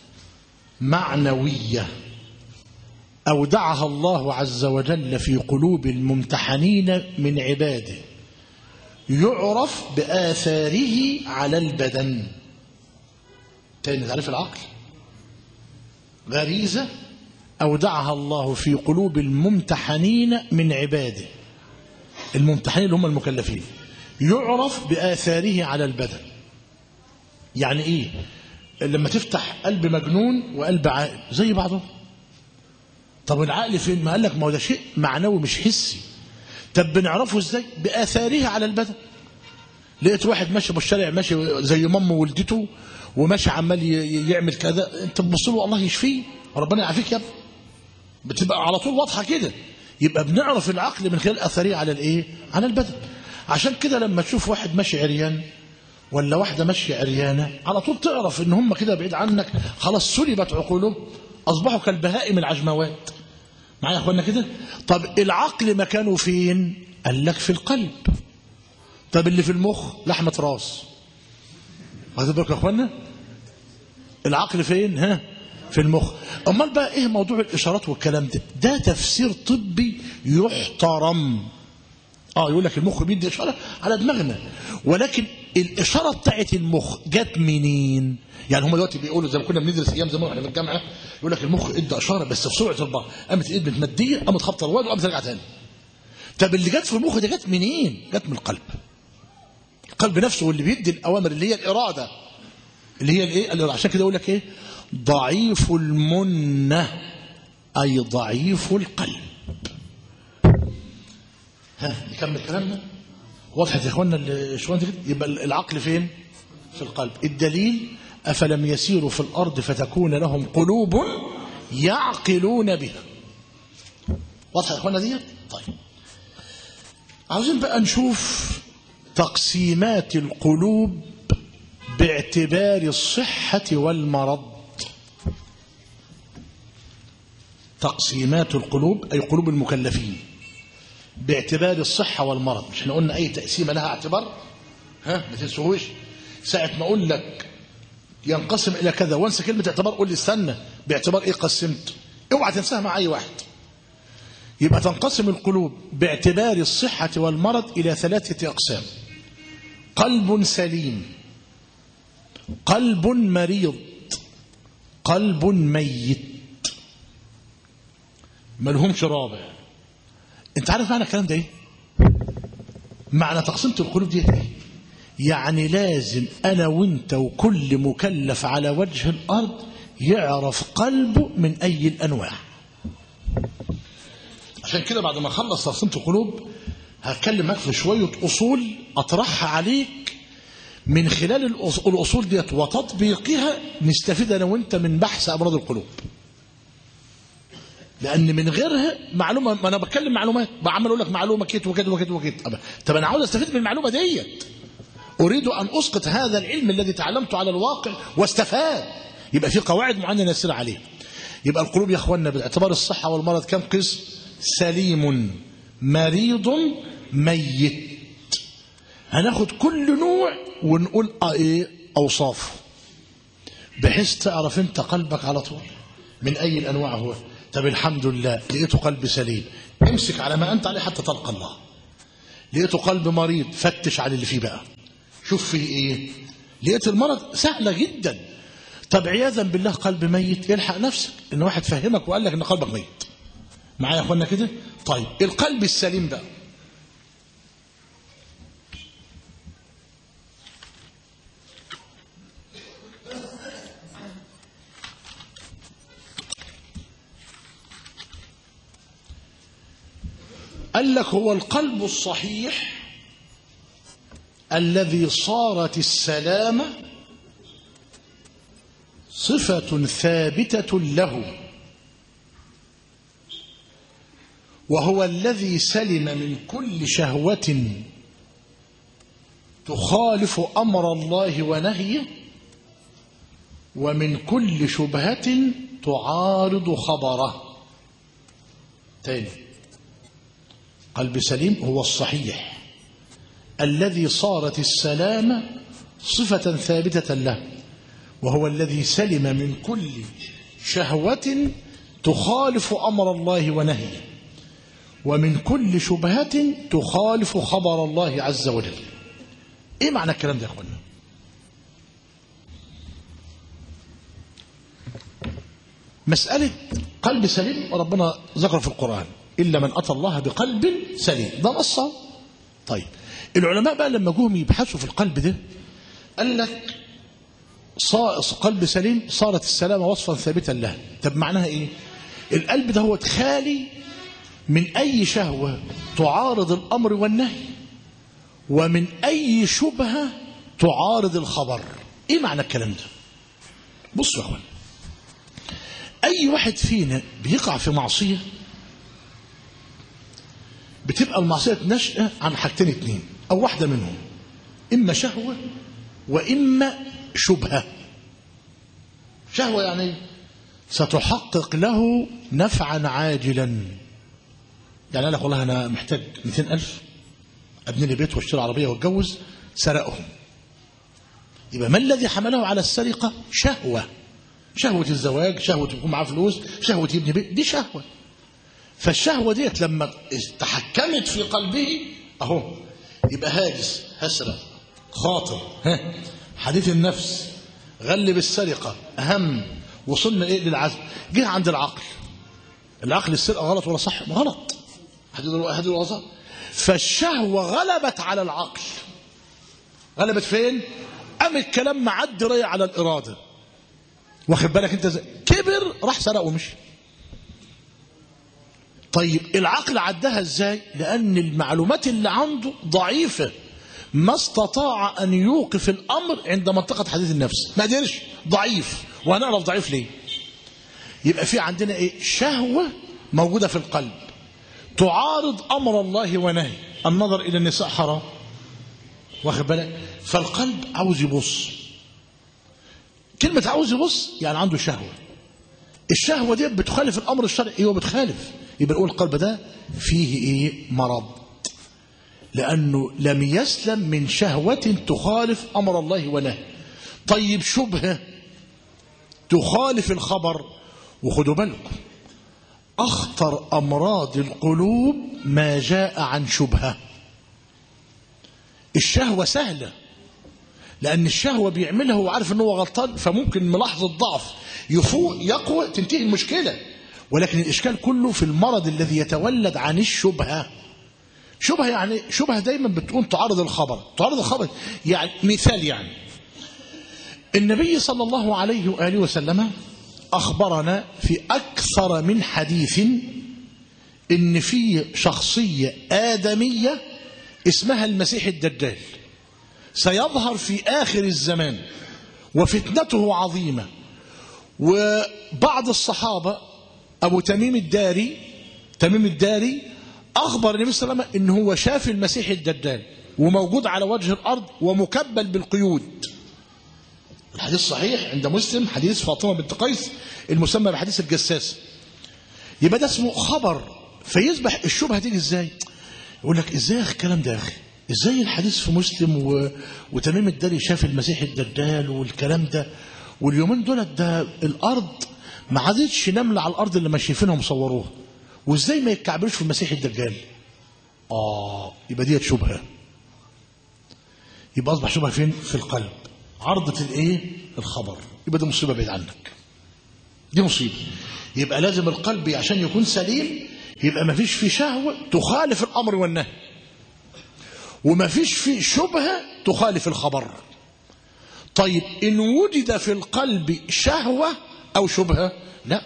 معنويه اودعها الله عز وجل في قلوب الممتحنين من عباده يعرف بآثاره على البدن تاني تعرف العقل غريزة أودعها الله في قلوب الممتحنين من عباده الممتحنين اللي هم المكلفين يعرف بآثاره على البدن يعني إيه لما تفتح قلب مجنون وقلب عاقل زي بعضهم طب العقل فين ما قال لك ما هو ده شيء معنوي مش حسي طب بنعرفه ازاي باثاره على البدن لقيت واحد ماشي بالشارع ماشي زي مامه وولدته وماشي عمال يعمل كذا انت تبص له الله يشفيه ربنا يعافيك يا ابني بتبقى على طول واضحه كده يبقى بنعرف العقل من خلال اثاره على الايه على البدن عشان كده لما تشوف واحد ماشي عريان ولا واحده ماشيه عريانه على طول تعرف ان هم كده بعيد عنك خلاص سلبت عقولهم اصبحوا كالبهائم العجموات معايا يا اخوانا كده طب العقل مكانه فين قال لك في القلب طب اللي في المخ لحمه راس واخد بالك يا اخوانا العقل فين ها في المخ امال بقى ايه موضوع الاشارات والكلام ده ده تفسير طبي يحترم اه يقول لك المخ بيدي اشاره على دماغنا ولكن الاشاره بتاعت المخ جت منين يعني هم دلوقتي بيقولوا زي ما كنا بندرس ايام زمان واحنا في الجامعه يقول لك المخ ادى اشاره بس في سرعه البعض قامت الايد متمديه قامت خبطه الواد وقامت ترجع تاني طب اللي جت في المخ دي جت منين جت من القلب القلب نفسه هو اللي بيدي الاوامر اللي هي الاراده اللي هي الايه اللي عشان كده يقول لك ايه ضعيف المنه اي ضعيف القلب ها نكمل كلامنا وضحت يا اخوانا الشوان كده يبقى العقل فين في القلب الدليل افلم يسيروا في الارض فتكون لهم قلوب يعقلون بها واضحه يا اخوانا ديت طيب عاوزين بقى نشوف تقسيمات القلوب باعتبار الصحة والمرض تقسيمات القلوب أي قلوب المكلفين باعتبار الصحة والمرض مش احنا قلنا أي تقسيمة لها اعتبار ها ما تنسوهوش ساعة ما أقول لك ينقسم إلى كذا وانسى كلمة اعتبار قول لي استنى باعتبار إيه قسمت اوعى تنساها مع أي واحد يبقى تنقسم القلوب باعتبار الصحة والمرض إلى ثلاثة أقسام قلب سليم قلب مريض قلب ميت ملهمش رابع انت عارف معنى الكلام ده ايه معنى تقسيمة القلوب دي ايه يعني لازم انا وانت وكل مكلف على وجه الارض يعرف قلبه من اي الانواع عشان كده بعد ما اخلص تقسيمة القلوب هتكلم معاك في شوية اصول اطرحها عليك من خلال الأصول ديت وتطبيقها نستفيد أنا وأنت من بحث أمراض القلوب لأن من غيرها معلومة ما أنا بتكلم معلومات بعمل أقول لك معلومة كده وكده وكده وكده طب أنا عاوز أستفيد من المعلومة ديت أريد أن أسقط هذا العلم الذي تعلمته على الواقع واستفاد يبقى في قواعد معينة نسير عليها يبقى القلوب يا أخوانا باعتبار الصحة والمرض كم قسم سليم مريض ميت هناخد كل نوع ونقول اه ايه اوصافه بحيث تعرف انت قلبك على طول من اي الانواع هو طب الحمد لله لقيته قلب سليم امسك على ما انت عليه حتى تلقى الله لقيته قلب مريض فتش على اللي فيه بقى شوف فيه ايه لقيت المرض سهله جدا طب عياذا بالله قلب ميت الحق نفسك ان واحد فهمك وقال لك ان قلبك ميت معايا يا اخوانا كده طيب القلب السليم بقى قال لك هو القلب الصحيح الذي صارت السلامة صفة ثابتة له وهو الذي سلم من كل شهوة تخالف أمر الله ونهيه ومن كل شبهة تعارض خبره تاني قلب سليم هو الصحيح الذي صارت السلامة صفة ثابتة له وهو الذي سلم من كل شهوة تخالف أمر الله ونهيه ومن كل شبهة تخالف خبر الله عز وجل ايه معنى الكلام ده يا اخوانا مسألة قلب سليم ربنا ذكر في القرآن إلا من أتى الله بقلب سليم ده نص طيب العلماء بقى لما جوهم يبحثوا في القلب ده قال لك قلب سليم صارت السلامة وصفا ثابتا له طب معناها ايه القلب ده هو خالي من أي شهوة تعارض الأمر والنهي ومن أي شبهة تعارض الخبر ايه معنى الكلام ده بصوا يا اخوان أي واحد فينا بيقع في معصية بتبقى المعصية نشأة عن حاجتين اتنين أو واحدة منهم إما شهوة وإما شبهة شهوة يعني ستحقق له نفعا عاجلا يعني قال لك والله أنا محتاج 200 ألف أبني لي بيت واشتري عربية واتجوز سرقهم يبقى ما الذي حمله على السرقة شهوة شهوة الزواج شهوة يكون معاه فلوس شهوة يبني بيت دي شهوة فالشهوة ديت لما تحكمت في قلبه أهو يبقى هاجس هسرة خاطر ها حديث النفس غلب السرقة أهم وصلنا إيه للعزم جه عند العقل العقل السرقة غلط ولا صح غلط هذه الوظائف فالشهوة غلبت على العقل غلبت فين قام الكلام معدي رايح على الإرادة واخد بالك انت زي كبر راح سرق ومشي طيب العقل عدها ازاي لأن المعلومات اللي عنده ضعيفة ما استطاع أن يوقف الأمر عند منطقة حديث النفس ما قدرش ضعيف وهنعرف ضعيف ليه يبقى في عندنا ايه شهوة موجودة في القلب تعارض أمر الله ونهي النظر إلى النساء حرام واخد بالك فالقلب عاوز يبص كلمة عاوز يبص يعني عنده شهوة الشهوة دي بتخالف الأمر الشرعي ايوه بتخالف يبقى نقول القلب ده فيه ايه مرض لأنه لم يسلم من شهوة تخالف أمر الله ونهي طيب شبهة تخالف الخبر وخدوا بالكم أخطر أمراض القلوب ما جاء عن شبهة الشهوة سهلة لأن الشهوة بيعملها وهو عارف أنه غلطان فممكن ملاحظة ضعف يفوق يقوى تنتهي المشكلة ولكن الإشكال كله في المرض الذي يتولد عن الشبهة شبهة يعني شبهة دايما بتكون تعارض الخبر تعارض الخبر يعني مثال يعني النبي صلى الله عليه وآله وسلم أخبرنا في أكثر من حديث إن في شخصية آدمية اسمها المسيح الدجال سيظهر في آخر الزمان وفتنته عظيمة وبعض الصحابة أبو تميم الداري تميم الداري أخبر النبي صلى الله عليه وسلم إن هو شاف المسيح الدجال وموجود على وجه الأرض ومكبل بالقيود الحديث صحيح عند مسلم حديث فاطمة بنت قيس المسمى بحديث الجساس يبقى ده اسمه خبر فيصبح الشبهة تيجي ازاي يقول لك ازاي يا اخي الكلام ده يا اخي ازاي الحديث في مسلم و... وتميم الداري شاف المسيح الدجال والكلام ده واليومين دولت ده الارض ما عادتش نملة على الارض اللي ما شايفينها ومصوروها وازاي ما يتكعبلوش في المسيح الدجال اه يبقى ديت شبهه يبقى اصبح شبهه فين في القلب عرضة الايه الخبر يبقى دي مصيبة بعيد عنك دي مصيبة يبقى لازم القلب عشان يكون سليم يبقى ما فيش فيه شهوة تخالف الأمر والنهي وما فيش فيه شبهة تخالف الخبر طيب إن وجد في القلب شهوة أو شبهة لا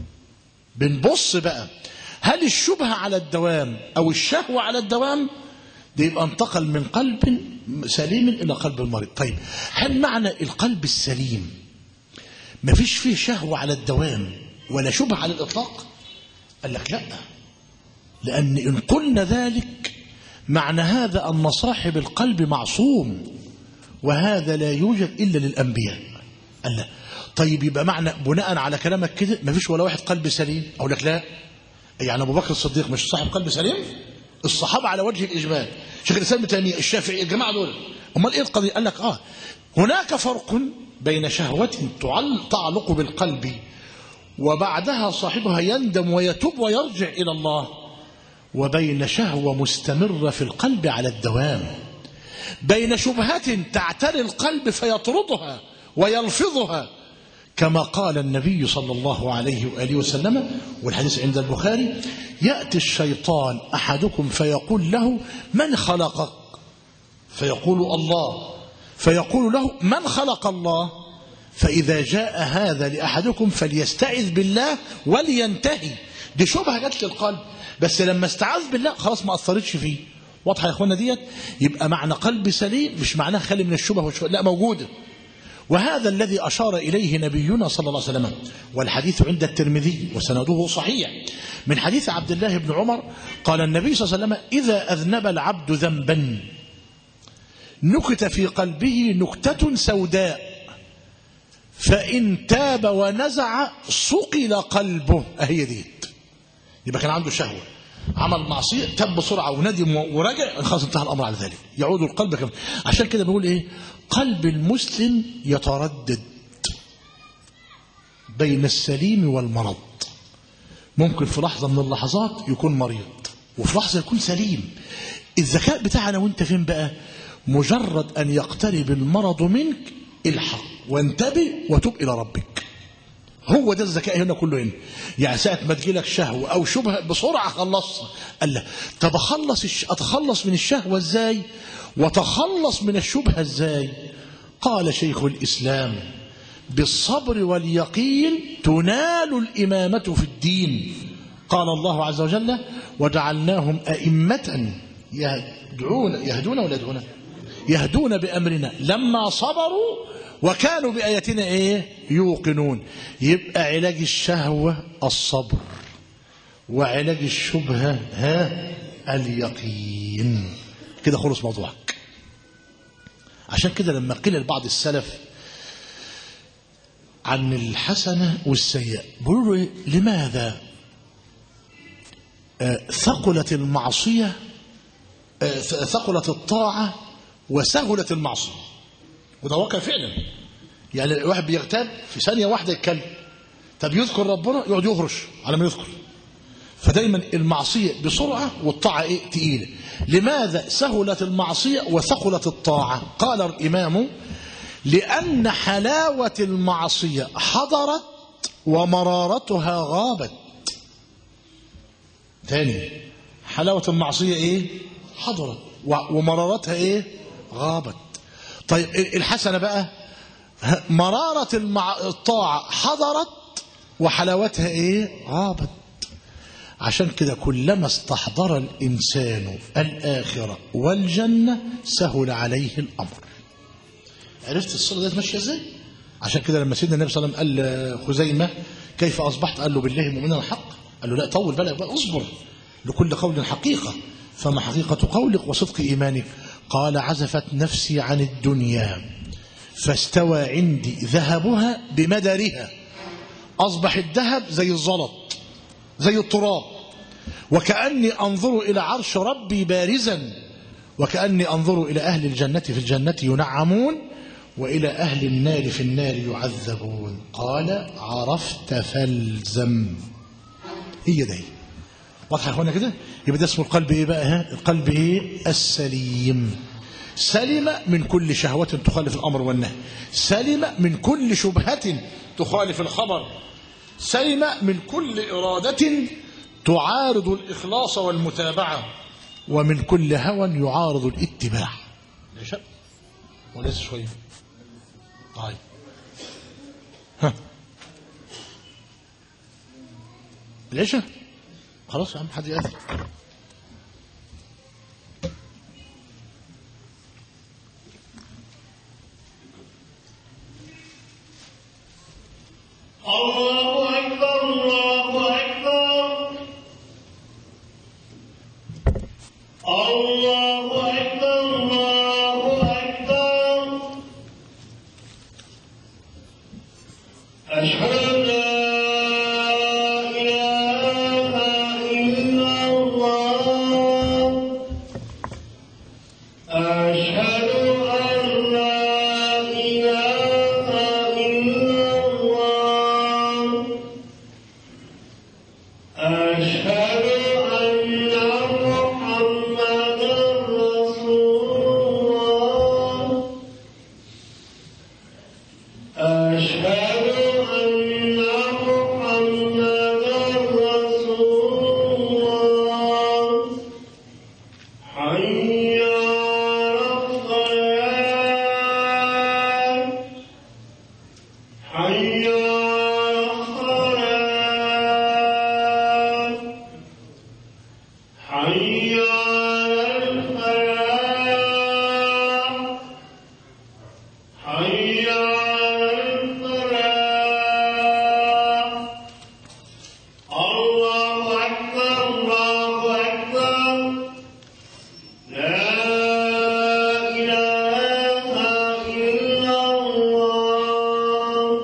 بنبص بقى هل الشبهة على الدوام أو الشهوة على الدوام ده يبقى انتقل من قلب سليم إلى قلب المريض طيب هل معنى القلب السليم ما فيش فيه شهوة على الدوام ولا شبهة على الإطلاق قال لك لا لأن إن قلنا ذلك معنى هذا أن صاحب القلب معصوم وهذا لا يوجد إلا للأنبياء قال لا طيب يبقى معنى بناء على كلامك كده ما فيش ولا واحد قلب سليم أقول لك لا يعني أبو بكر الصديق مش صاحب قلب سليم الصحابة على وجه الإجمال شيخ الإسلام تيمية الشافعي الجماعة دول أمال إيه القضية قال لك آه هناك فرق بين شهوة تعلق بالقلب وبعدها صاحبها يندم ويتوب ويرجع إلى الله وبين شهوة مستمرة في القلب على الدوام بين شبهة تعتري القلب فيطردها ويلفظها كما قال النبي صلى الله عليه وآله وسلم والحديث عند البخاري يأتي الشيطان أحدكم فيقول له من خلقك فيقول الله فيقول له من خلق الله فإذا جاء هذا لأحدكم فليستعذ بالله ولينتهي دي شبهة جت للقلب بس لما استعاذ بالله خلاص ما أثرتش فيه واضحة يا إخوانا ديت يبقى معنى قلب سليم مش معناه خالي من الشبه والشبه لا موجودة وهذا الذي أشار إليه نبينا صلى الله عليه وسلم والحديث عند الترمذي وسنده صحيح من حديث عبد الله بن عمر قال النبي صلى الله عليه وسلم إذا أذنب العبد ذنبا نكت في قلبه نكتة سوداء فإن تاب ونزع صقل قلبه أهي ديت يبقى كان عنده شهوة عمل معصية تاب بسرعة وندم ورجع خلاص انتهى الأمر على ذلك يعود القلب كم عشان كده بقول إيه قلب المسلم يتردد بين السليم والمرض ممكن في لحظة من اللحظات يكون مريض وفي لحظة يكون سليم الذكاء بتاعنا وانت فين بقى مجرد أن يقترب المرض منك الحق وانتبه وتوب إلى ربك هو ده الذكاء هنا كله هنا يعني ساعة ما تجيلك شهوة أو شبهة بسرعة خلصها قال لا طب أخلص الش... أتخلص من الشهوة إزاي وتخلص من الشبهة إزاي قال شيخ الإسلام بالصبر واليقين تنال الإمامة في الدين قال الله عز وجل وجعلناهم أئمة يهدعون يهدون ولا يدعون يهدون بأمرنا لما صبروا وكانوا بآياتنا إيه يوقنون يبقى علاج الشهوة الصبر وعلاج الشبهة ها اليقين كده خلص موضوعك عشان كده لما قيل لبعض السلف عن الحسنة والسيئة بيقولوا إيه؟ لماذا آه، ثقلت المعصية آه، ثقلت الطاعة وسهلت المعصية وده واقع فعلا يعني الواحد بيغتاب في ثانية واحدة يتكلم طب يذكر ربنا يقعد يهرش على ما يذكر فدايما المعصية بسرعة والطاعة إيه تقيلة لماذا سهلت المعصية وثقلت الطاعة قال الإمام لأن حلاوة المعصية حضرت ومرارتها غابت تاني حلاوة المعصية إيه حضرت و- ومرارتها إيه غابت طيب الحسنة بقى مرارة المع... الطاعة حضرت وحلاوتها إيه غابت عشان كده كلما استحضر الإنسان الآخرة والجنة سهل عليه الأمر عرفت الصورة دي ماشية ازاي عشان كده لما سيدنا النبي صلى الله عليه وسلم قال لخزيمة كيف أصبحت قال له بالله مؤمنا حق قال له لا طول بالك بقى اصبر لكل قول حقيقة فما حقيقة قولك وصدق إيمانك قال عزفت نفسي عن الدنيا فاستوى عندي ذهبها بمدرها أصبح الذهب زي الزلط زي التراب وكأني أنظر إلى عرش ربي بارزا وكأني أنظر إلى أهل الجنة في الجنة ينعمون وإلى أهل النار في النار يعذبون قال عرفت فالزم هي ده واضح يا اخوانا كده يبقى ده اسمه القلب ايه بقى ها القلب ايه السليم سلم من كل شهوة تخالف الأمر والنهي سلم من كل شبهة تخالف الخبر سلم من كل إرادة تعارض الإخلاص والمتابعة ومن كل هوى يعارض الاتباع ليش وليس شوية طيب ها العشاء خلاص يا عم حد يأذن الله أكبر الله أكبر الله أكبر الله أكبر أشهد أن لا إله إلا الله أشهد أن لا إله إلا الله أشهد أن محمدا رسول الله أشهد أن محمدا رسول الله حي على الصلاة حي على الصلاة حي على الفلاح حي على الفلاح الله أكبر الله أكبر لا إله إلا الله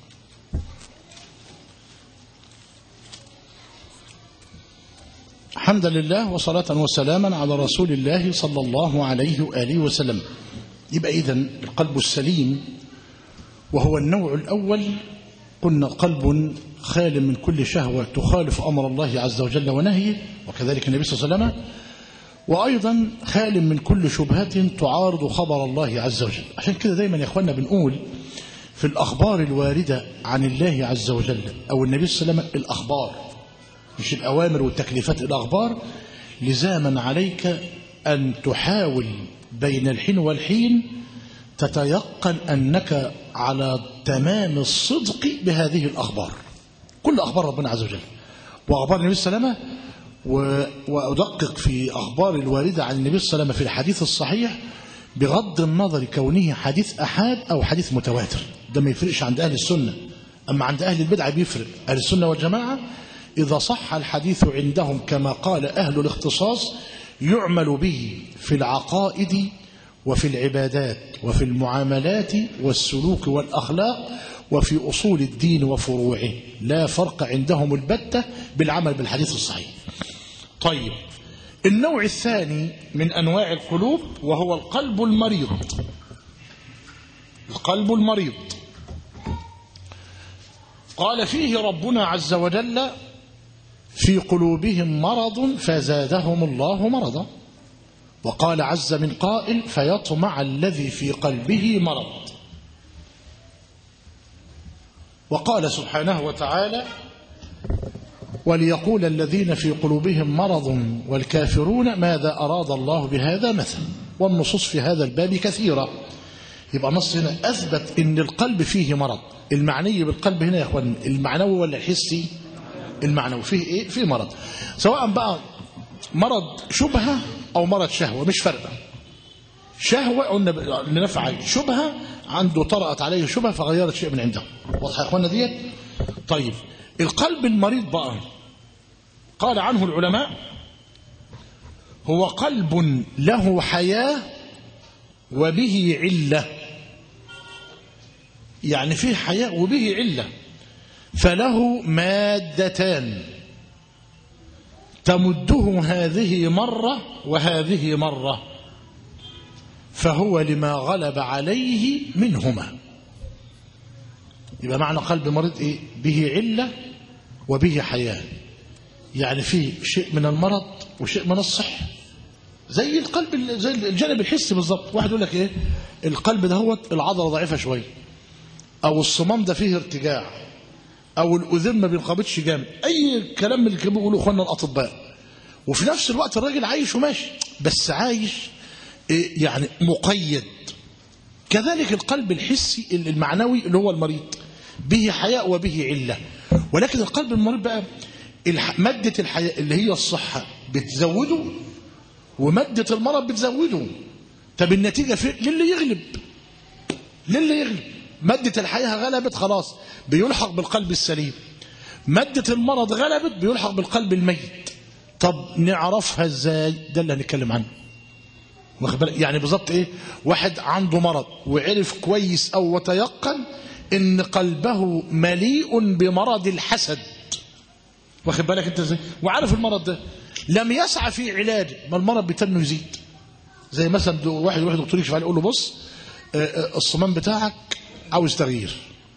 الحمد الحمد لله وصلاة وسلاما على رسول الله صلى الله عليه وآله وسلم يبقى إذن القلب السليم وهو النوع الأول قلنا قلب خال من كل شهوة تخالف أمر الله عز وجل ونهيه وكذلك النبي صلى الله عليه وسلم وأيضا خال من كل شبهة تعارض خبر الله عز وجل عشان كده دايما يا أخوانا بنقول في الأخبار الواردة عن الله عز وجل أو النبي صلى الله عليه وسلم الأخبار مش الأوامر والتكليفات الأخبار لزاما عليك أن تحاول بين الحين والحين تتيقن أنك على تمام الصدق بهذه الأخبار كل أخبار ربنا عز وجل وأخبار النبي صلى الله عليه وسلم و- وأدقق في أخبار الواردة عن النبي صلى الله عليه وسلم في الحديث الصحيح بغض النظر كونه حديث أحاد أو حديث متواتر ده ما يفرقش عند أهل السنة أما عند أهل البدع بيفرق أهل السنة والجماعة إذا صح الحديث عندهم كما قال أهل الاختصاص يعمل به في العقائد وفي العبادات وفي المعاملات والسلوك والأخلاق وفي أصول الدين وفروعه لا فرق عندهم البتة بالعمل بالحديث الصحيح طيب النوع الثاني من أنواع القلوب وهو القلب المريض القلب المريض قال فيه ربنا عز وجل في قلوبهم مرض فزادهم الله مرضا وقال عز من قائل فيطمع الذي في قلبه مرض وقال سبحانه وتعالى وليقول الذين في قلوبهم مرض والكافرون ماذا أراد الله بهذا مثلا والنصوص في هذا الباب كثيرة يبقى نص هنا أثبت أن القلب فيه مرض المعني بالقلب هنا يا أخوان المعنوي ولا الحسي المعنوي فيه إيه فيه مرض سواء بقى مرض شبهة أو مرض شهوة مش فارقة شهوة قلنا لنفع شبهة عنده طرأت عليه شبهة فغيرت شيء من عنده واضحة يا أخوانا ديت طيب القلب المريض بقى قال عنه العلماء هو قلب له حياة وبه علة يعني فيه حياة وبه علة فله مادتان تمده هذه مرة وهذه مرة فهو لما غلب عليه منهما يبقى معنى قلب مريض ايه به علة وبه حياة يعني فيه شيء من المرض وشيء من الصحة زي القلب زي الجانب الحسي بالظبط واحد يقول لك ايه القلب ده هو العضله ضعيفه شويه او الصمام ده فيه ارتجاع او الاذن ما بينقبضش جامد اي كلام من اللي كانوا بيقولوا اخواننا الاطباء وفي نفس الوقت الراجل عايش وماشي بس عايش إيه يعني مقيد كذلك القلب الحسي المعنوي اللي هو المريض به حياء وبه عله ولكن القلب المريض بقى الح- ماده الحياء اللي هي الصحه بتزوده ومادة المرض بتزوده طب النتيجة في للي يغلب للي يغلب مادة الحياة غلبت خلاص بيلحق بالقلب السليم مادة المرض غلبت بيلحق بالقلب الميت طب نعرفها ازاي ده اللي هنتكلم عنه واخد بالك؟ يعني بالظبط ايه واحد عنده مرض وعرف كويس او وتيقن ان قلبه مليء بمرض الحسد واخد بالك انت ازاي وعارف المرض ده لم يسعى في علاجه ما المرض بيتنه يزيد زي مثلا دو- واحد يروح دكتور يكشف عليه يقول له بص آه، آه، الصمام بتاعك عاوز تغيير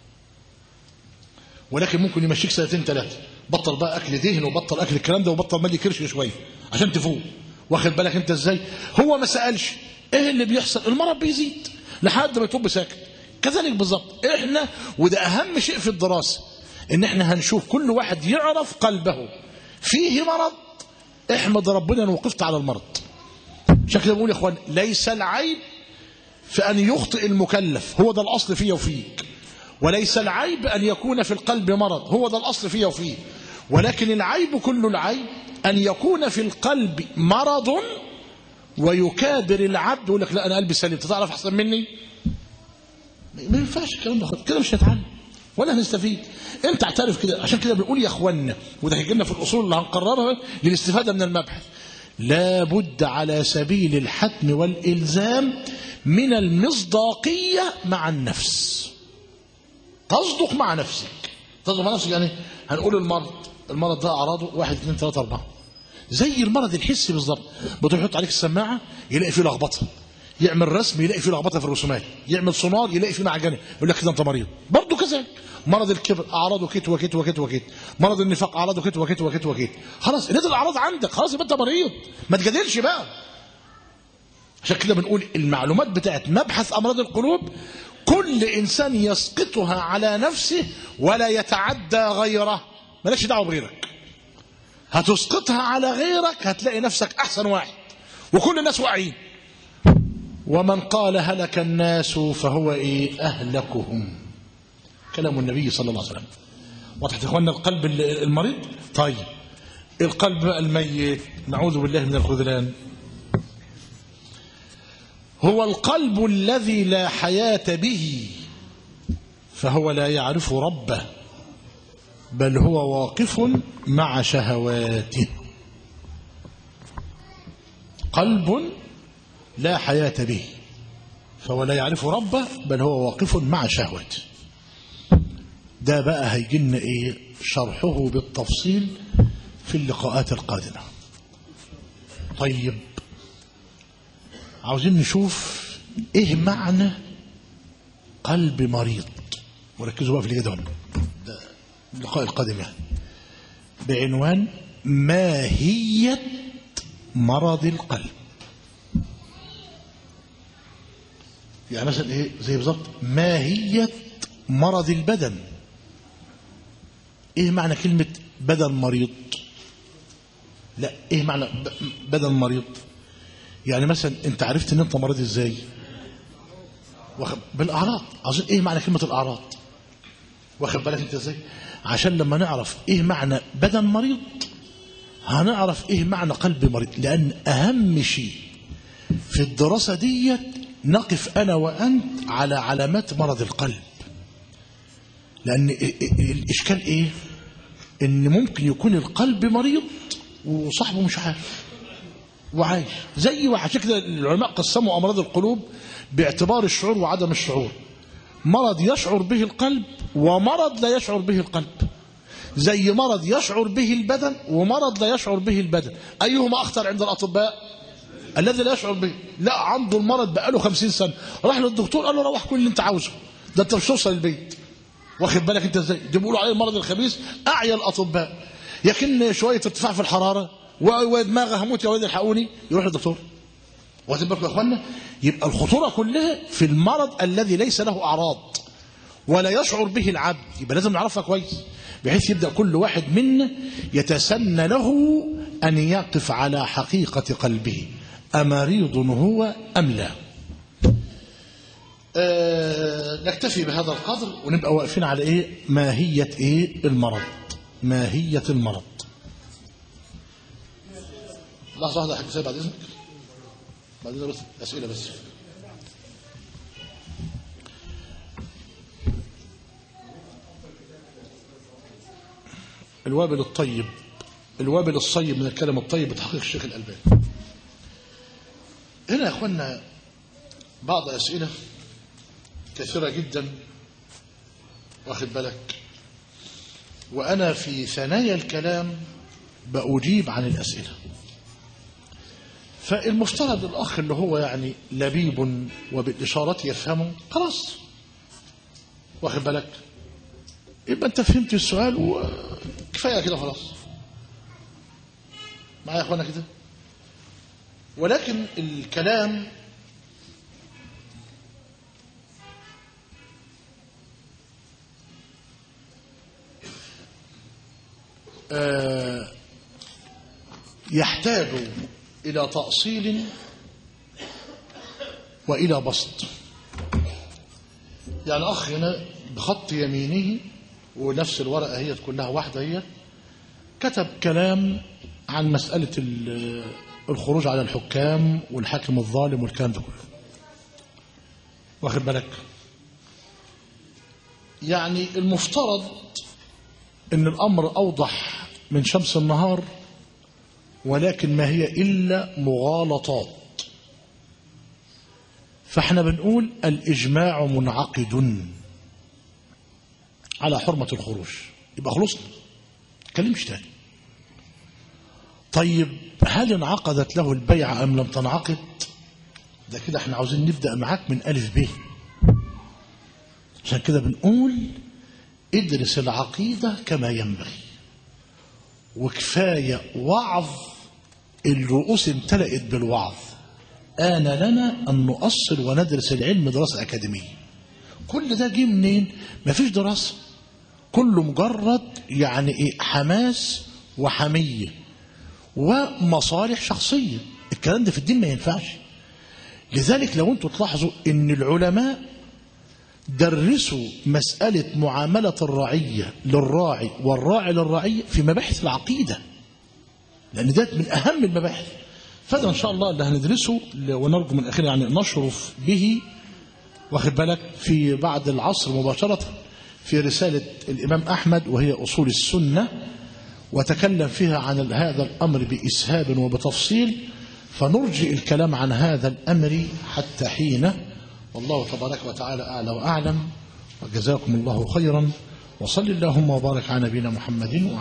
ولكن ممكن يمشيك سنتين ثلاثه بطل بقى اكل دهن وبطل اكل الكلام ده وبطل مالي كرش شويه عشان تفوق واخد بالك انت ازاي هو ما سالش ايه اللي بيحصل المرض بيزيد لحد ما يطب ساكت كذلك بالظبط احنا وده اهم شيء في الدراسه ان احنا هنشوف كل واحد يعرف قلبه فيه مرض احمد ربنا ان وقفت على المرض عشان كده بقول يا اخوان ليس العيب في ان يخطئ المكلف هو ده الاصل فيه وفيك وليس العيب ان يكون في القلب مرض هو ده الاصل فيه وفيه ولكن العيب كل العيب ان يكون في القلب مرض ويكابر العبد يقول لك لا انا قلبي سليم انت تعرف احسن مني ما ينفعش الكلام ده كده مش هنتعلم ولا هنستفيد انت اعترف كده عشان كده بنقول يا اخوانا وده هيجي لنا في الاصول اللي هنقررها للاستفاده من المبحث لا بد على سبيل الحتم والالزام من المصداقيه مع النفس تصدق مع نفسك تصدق مع نفسك يعني هنقول المرض المرض ده اعراضه واحد اثنين ثلاثه اربعه زي المرض الحسي بالظبط بتروح يحط عليك السماعه يلاقي فيه لخبطه يعمل رسم يلاقي فيه لخبطه في الرسومات يعمل سونار يلاقي فيه معجنه يقول لك كده انت مريض برضه كذلك مرض الكبر اعراضه كت وكت وكت وكت مرض النفاق اعراضه كت وكت وكت وكت خلاص نزل الاعراض عندك خلاص يبقى انت مريض ما تجادلش بقى عشان كده بنقول المعلومات بتاعت مبحث امراض القلوب كل انسان يسقطها على نفسه ولا يتعدى غيره مالكش دعوه بغيرك هتسقطها على غيرك هتلاقي نفسك احسن واحد وكل الناس واعيين ومن قال هلك الناس فهو ايه اهلكهم كلام النبي صلى الله عليه وسلم وضحت يا اخوانا القلب المريض طيب القلب الميت نعوذ بالله من الخذلان هو القلب الذي لا حياة به فهو لا يعرف ربه بل هو واقف مع شهواته قلب لا حياة به فهو لا يعرف ربه بل هو واقف مع شهوته ده بقى هيجي لنا ايه شرحه بالتفصيل في اللقاءات القادمة طيب عاوزين نشوف ايه معنى قلب مريض وركزوا بقى في اللي جدهم ده اللقاء القادم يعني بعنوان ماهية مرض القلب يعني مثلا ايه زي بالظبط ماهية مرض البدن ايه معنى كلمة بدن مريض لا ايه معنى ب- بدن مريض يعني مثلا انت عرفت ان انت مريض ازاي واخد بالاعراض عاوزين ايه معنى كلمة الاعراض واخد بالك انت ازاي عشان لما نعرف ايه معنى بدن مريض هنعرف ايه معنى قلب مريض لان اهم شيء في الدراسة ديت نقف انا وانت على علامات مرض القلب لان ال- ال- الاشكال ايه ان ممكن يكون القلب مريض وصاحبه مش عارف وعايش زي وعشان كده العلماء قسموا امراض القلوب باعتبار الشعور وعدم الشعور مرض يشعر به القلب ومرض لا يشعر به القلب زي مرض يشعر به البدن ومرض لا يشعر به البدن ايهما اخطر عند الاطباء الذي لا يشعر به لا عنده المرض بقاله خمسين سنه راح للدكتور قال له روح كل اللي انت عاوزه ده انت مش توصل البيت واخد بالك انت ازاي دي بيقولوا عليه المرض الخبيث اعيا الاطباء لكن شويه ارتفاع في الحراره و- ودماغه هموت يا ولد الحقوني يروح للدكتور واخد بالكم يا اخوانا يبقى الخطوره كلها في المرض الذي ليس له اعراض ولا يشعر به العبد يبقى لازم نعرفها كويس بحيث يبدا كل واحد منا يتسنى له ان يقف على حقيقه قلبه امريض هو ام لا آه نكتفي بهذا القدر ونبقى واقفين على ايه ماهيه ايه المرض ماهيه المرض لحظه واحده يا حاج سيد بعد اذنك بعد اذنك بس اسئله بس الوابل الطيب الوابل الصيب من الكلام الطيب بتحقيق الشيخ الألباني هنا يا أخوانا بعض أسئلة كثيرة جدا واخد بالك وأنا في ثنايا الكلام بأجيب عن الأسئلة فالمفترض الأخ اللي هو يعني لبيب وبالإشارات يفهمه خلاص واخد بالك يبقى أنت فهمت السؤال وكفاية كده خلاص معايا يا أخوانا كده ولكن الكلام آه، يحتاج إلى تأصيل وإلى بسط يعني أخ هنا بخط يمينه ونفس الورقة هي كلها واحدة هي كتب كلام عن مسألة ال- الخروج على الحكام والحاكم الظالم والكلام ده كله واخد بالك يعني المفترض ان الامر اوضح من شمس النهار ولكن ما هي الا مغالطات فاحنا بنقول الاجماع منعقد على حرمه الخروج يبقى خلصنا ما تكلمش تاني طيب هل انعقدت له البيعة أم لم تنعقد ده كده احنا عاوزين نبدأ معاك من ألف ب عشان كده بنقول ادرس العقيدة كما ينبغي وكفاية وعظ الرؤوس امتلأت بالوعظ آن لنا أن نؤصل وندرس العلم دراسة أكاديمية كل ده جه منين مفيش دراسة كله مجرد يعني ايه حماس وحمية ومصالح شخصية الكلام ده في الدين ما ينفعش لذلك لو انتوا تلاحظوا ان العلماء درسوا مسألة معاملة الرعية للراعي والراعي للرعية في مباحث العقيدة لأن ده من أهم المباحث فده إن شاء الله اللي هندرسه ونرجو من الأخير يعني نشرف به واخد بالك في بعد العصر مباشرة في رسالة الإمام أحمد وهي أصول السنة وتكلم فيها عن هذا الأمر بإسهاب وبتفصيل فنرجئ الكلام عن هذا الأمر حتى حين والله تبارك وتعالى أعلى وأعلم وجزاكم الله خيرا وصل اللهم وبارك على نبينا محمد